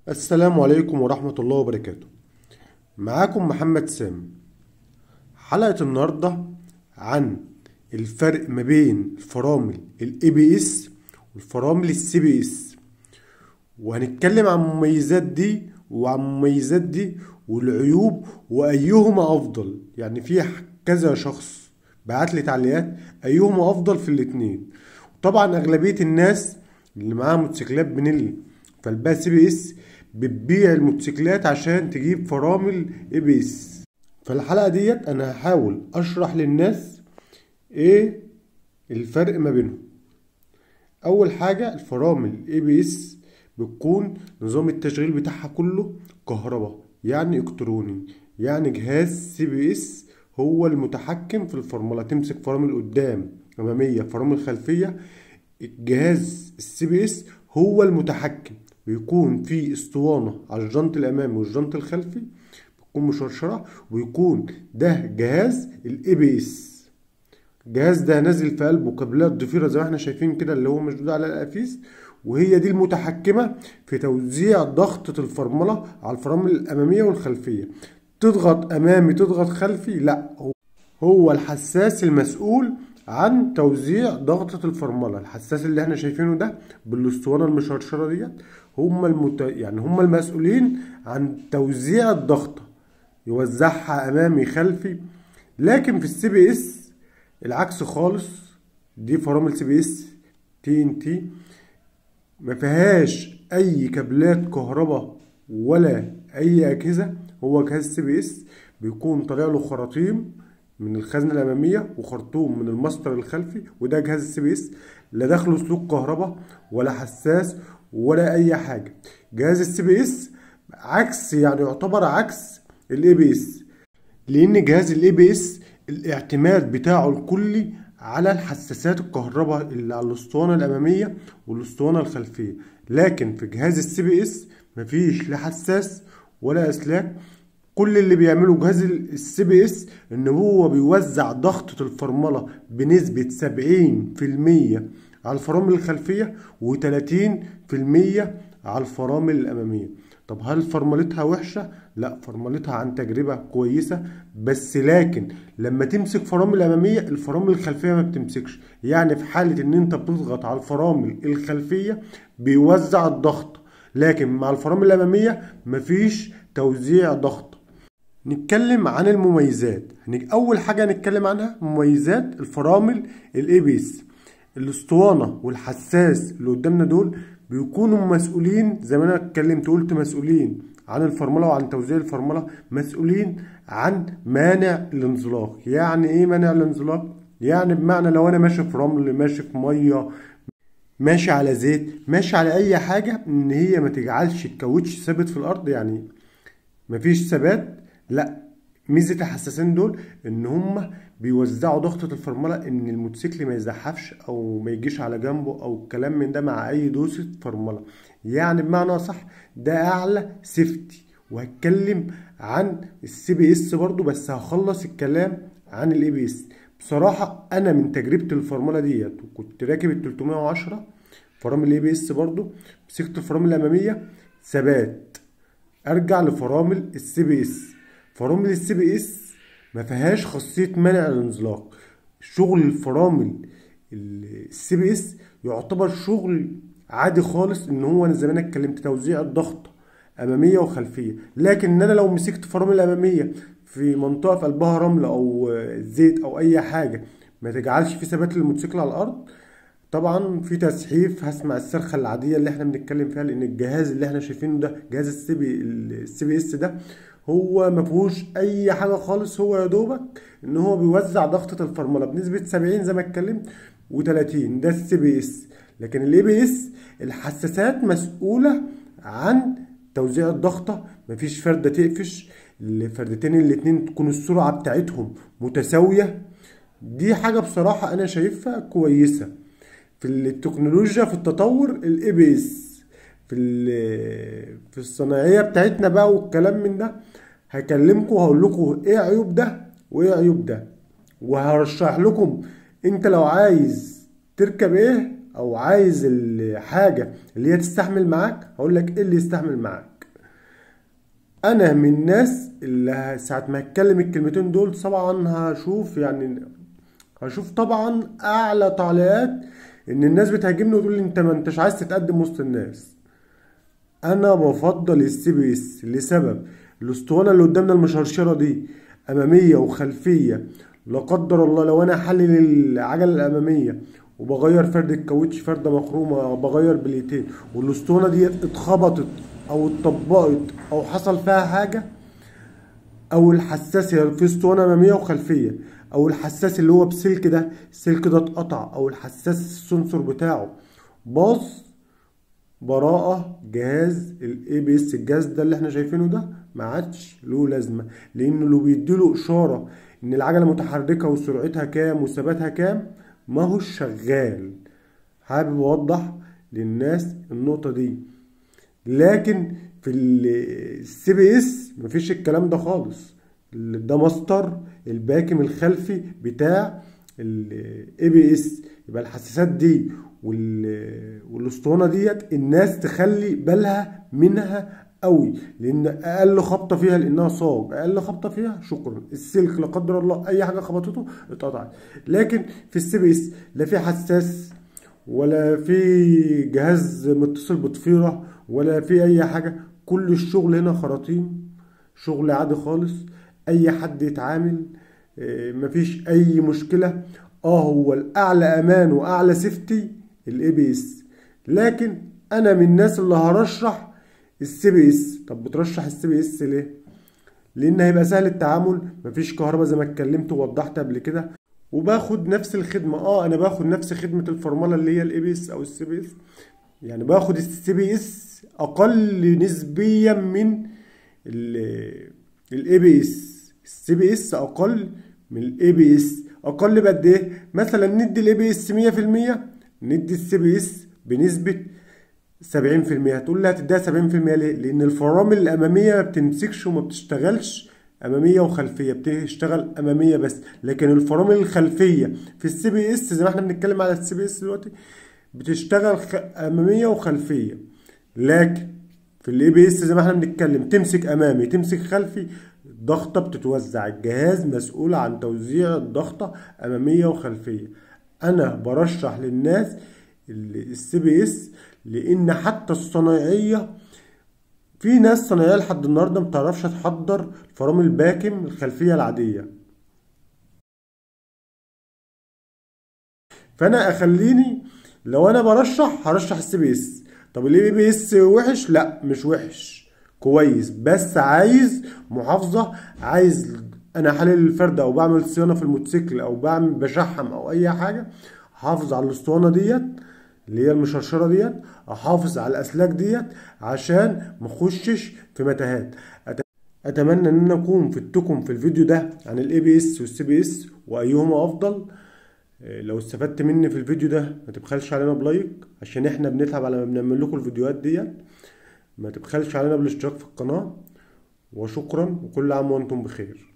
السلام عليكم ورحمة الله وبركاته معاكم محمد سام حلقة النهاردة عن الفرق ما بين الفرامل الاي بي اس والفرامل السي بي اس وهنتكلم عن المميزات دي وعن المميزات دي والعيوب وايهما افضل يعني في كذا شخص بعت لي تعليقات ايهما افضل في الاتنين طبعا اغلبية الناس اللي معاها موتوسيكلات بنيلي فالبقى سي بي اس بتبيع الموتوسيكلات عشان تجيب فرامل اي بي اس فالحلقة ديت انا هحاول اشرح للناس ايه الفرق ما بينهم اول حاجة الفرامل اي بي اس بتكون نظام التشغيل بتاعها كله كهرباء يعني الكتروني يعني جهاز سي بي اس هو المتحكم في الفرملة تمسك فرامل قدام امامية فرامل خلفية الجهاز السي بي اس هو المتحكم بيكون في اسطوانة على الجنط الامامي والجنط الخلفي بتكون مشرشرة ويكون ده جهاز الاي بي اس الجهاز ده نازل في قلبه كابلات ضفيرة زي ما احنا شايفين كده اللي هو مشدود على القفيس وهي دي المتحكمة في توزيع ضغطة الفرملة على الفرامل الأمامية والخلفية تضغط أمامي تضغط خلفي لا هو الحساس المسؤول عن توزيع ضغطة الفرملة الحساس اللي احنا شايفينه ده بالاسطوانة المشرشرة ديت هم المت... يعني هم المسؤولين عن توزيع الضغطة يوزعها أمامي خلفي لكن في السي بي اس العكس خالص دي فرامل سي بي اس تي ان تي ما فيهاش اي كابلات كهرباء ولا اي اجهزه هو جهاز سي بي اس بيكون طالع له خراطيم من الخزنه الاماميه وخرطوم من الماستر الخلفي وده جهاز السي بي اس لا داخله سلوك كهرباء ولا حساس ولا اي حاجه جهاز السي بي اس عكس يعني يعتبر عكس الاي بي اس لان جهاز الاي بي اس الاعتماد بتاعه الكلي على الحساسات الكهرباء اللي على الاسطوانه الاماميه والاسطوانه الخلفيه لكن في جهاز السي بي اس مفيش لا حساس ولا اسلاك كل اللي بيعمله جهاز السي بي اس ان هو بيوزع ضغطة الفرملة بنسبة سبعين في المية على الفرامل الخلفية وتلاتين في المية على الفرامل الأمامية طب هل فرملتها وحشة؟ لا فرملتها عن تجربة كويسة بس لكن لما تمسك فرامل أمامية الفرامل الخلفية ما بتمسكش يعني في حالة ان انت بتضغط على الفرامل الخلفية بيوزع الضغط لكن مع الفرامل الأمامية مفيش توزيع ضغط نتكلم عن المميزات اول حاجة نتكلم عنها مميزات الفرامل الاي بي اس الاسطوانة والحساس اللي قدامنا دول بيكونوا مسؤولين زي ما انا اتكلمت قلت مسؤولين عن الفرملة وعن توزيع الفرملة مسؤولين عن مانع الانزلاق يعني ايه مانع الانزلاق يعني بمعنى لو انا ماشي في رمل ماشي في مية ماشي على زيت ماشي على اي حاجة ان هي ما تجعلش الكاوتش ثابت في الارض يعني مفيش ثبات لا ميزة الحساسين دول ان هما بيوزعوا ضغطة الفرملة ان الموتوسيكل ما يزحفش او ما يجيش على جنبه او الكلام من ده مع اي دوسة فرملة يعني بمعنى صح ده اعلى سيفتي وهتكلم عن السي بي اس برضو بس هخلص الكلام عن الاي بي اس بصراحة انا من تجربة الفرملة ديت وكنت راكب ال 310 فرامل الاي بي اس برضو مسكت الفرامل الامامية ثبات ارجع لفرامل السي بي اس فرامل السي بي اس ما فيهاش خاصيه منع الانزلاق شغل الفرامل السي بي اس يعتبر شغل عادي خالص ان هو انا زي ما انا اتكلمت توزيع الضغط اماميه وخلفيه لكن ان انا لو مسكت فرامل اماميه في منطقه في قلبها رمل او زيت او اي حاجه ما تجعلش في ثبات للموتوسيكل على الارض طبعا في تسحيف هسمع الصرخه العاديه اللي احنا بنتكلم فيها لان الجهاز اللي احنا شايفينه ده جهاز السي بي السي بي اس ده هو ما فيهوش اي حاجه خالص هو يا دوبك ان هو بيوزع ضغطه الفرمله بنسبه 70 زي ما اتكلمت و30 ده السي بي اس لكن الاي بي اس الحساسات مسؤوله عن توزيع الضغطه مفيش فرده تقفش الفردتين الاتنين تكون السرعه بتاعتهم متساويه دي حاجه بصراحه انا شايفها كويسه في التكنولوجيا في التطور الاي بي اس في في الصناعيه بتاعتنا بقى والكلام من ده هكلمكم وهقول لكم ايه عيوب ده وايه عيوب ده وهرشح لكم انت لو عايز تركب ايه او عايز الحاجه اللي هي تستحمل معاك هقول لك ايه اللي يستحمل معاك انا من الناس اللي ساعة ما هتكلم الكلمتين دول طبعا هشوف يعني هشوف طبعا اعلى تعليقات ان الناس بتهاجمني وتقول لي انت ما انتش عايز تتقدم وسط الناس انا بفضل السي بي اس لسبب الاسطوانه اللي قدامنا المشرشره دي اماميه وخلفيه لا قدر الله لو انا حلل العجله الاماميه وبغير فرد الكاوتش فرده مخرومه بغير بليتين والاسطوانه دي اتخبطت او اتطبقت او حصل فيها حاجه او الحساس هي في اسطوانه اماميه وخلفيه او الحساس اللي هو بسلك ده السلك ده اتقطع او الحساس السنسور بتاعه باظ براءة جهاز الاي بي اس الجهاز ده اللي احنا شايفينه ده ما عادش له لازمة لانه لو بيديله اشارة ان العجلة متحركة وسرعتها كام وثباتها كام ما هوش شغال حابب اوضح للناس النقطة دي لكن في السي بي اس مفيش الكلام ده خالص ده ماستر الباكم الخلفي بتاع الاي بي اس يبقى الحساسات دي والاسطوانه ديت الناس تخلي بالها منها قوي لان اقل خبطه فيها لانها صاج اقل خبطه فيها شكرا السلك لا قدر الله اي حاجه خبطته اتقطعت لكن في السي بي اس لا في حساس ولا في جهاز متصل بضفيره ولا في اي حاجه كل الشغل هنا خراطيم شغل عادي خالص اي حد يتعامل مفيش اي مشكله اه هو الاعلى امان واعلى سيفتي الاي بي اس لكن انا من الناس اللي هرشح السي بي اس طب بترشح السي بي اس ليه لان هيبقى سهل التعامل مفيش كهرباء زي ما اتكلمت ووضحت قبل كده وباخد نفس الخدمه اه انا باخد نفس خدمه الفرمله اللي هي الاي بي اس او السي بي اس يعني باخد السي بي اس اقل نسبيا من الاي بي اس السي بي اس اقل من الاي بي اس اقل بقد ايه مثلا ندي الاي بي اس 100% ندي السي بي اس بنسبه 70% هتقول لي هتديها 70% ليه؟ لان الفرامل الاماميه ما بتمسكش وما بتشتغلش اماميه وخلفيه بتشتغل اماميه بس لكن الفرامل الخلفيه في السي بي اس زي ما احنا بنتكلم على السي بي اس دلوقتي بتشتغل خ... اماميه وخلفيه لكن في الاي بي اس زي ما احنا بنتكلم تمسك امامي تمسك خلفي ضغطه بتتوزع الجهاز مسؤول عن توزيع الضغطه اماميه وخلفيه انا برشح للناس السي بي اس لان حتى الصنايعيه في ناس صنايعيه لحد النهارده متعرفش تحضر فرامل الباكم الخلفيه العاديه فانا اخليني لو انا برشح هرشح السي بي اس طب الاي بي اس وحش لا مش وحش كويس بس عايز محافظه عايز انا حلل الفرد او بعمل صيانه في الموتوسيكل او بعمل بشحم او اي حاجه احافظ على الاسطوانه ديت اللي هي المشرشره ديت احافظ على الاسلاك ديت عشان ما اخشش في متاهات اتمنى ان انا اكون فدتكم في الفيديو ده عن الاي بي اس والسي بي اس وايهما افضل لو استفدت مني في الفيديو ده ما تبخلش علينا بلايك عشان احنا بنتعب على ما بنعمل لكم الفيديوهات ديت ما تبخلش علينا بالاشتراك في القناه وشكرا وكل عام وانتم بخير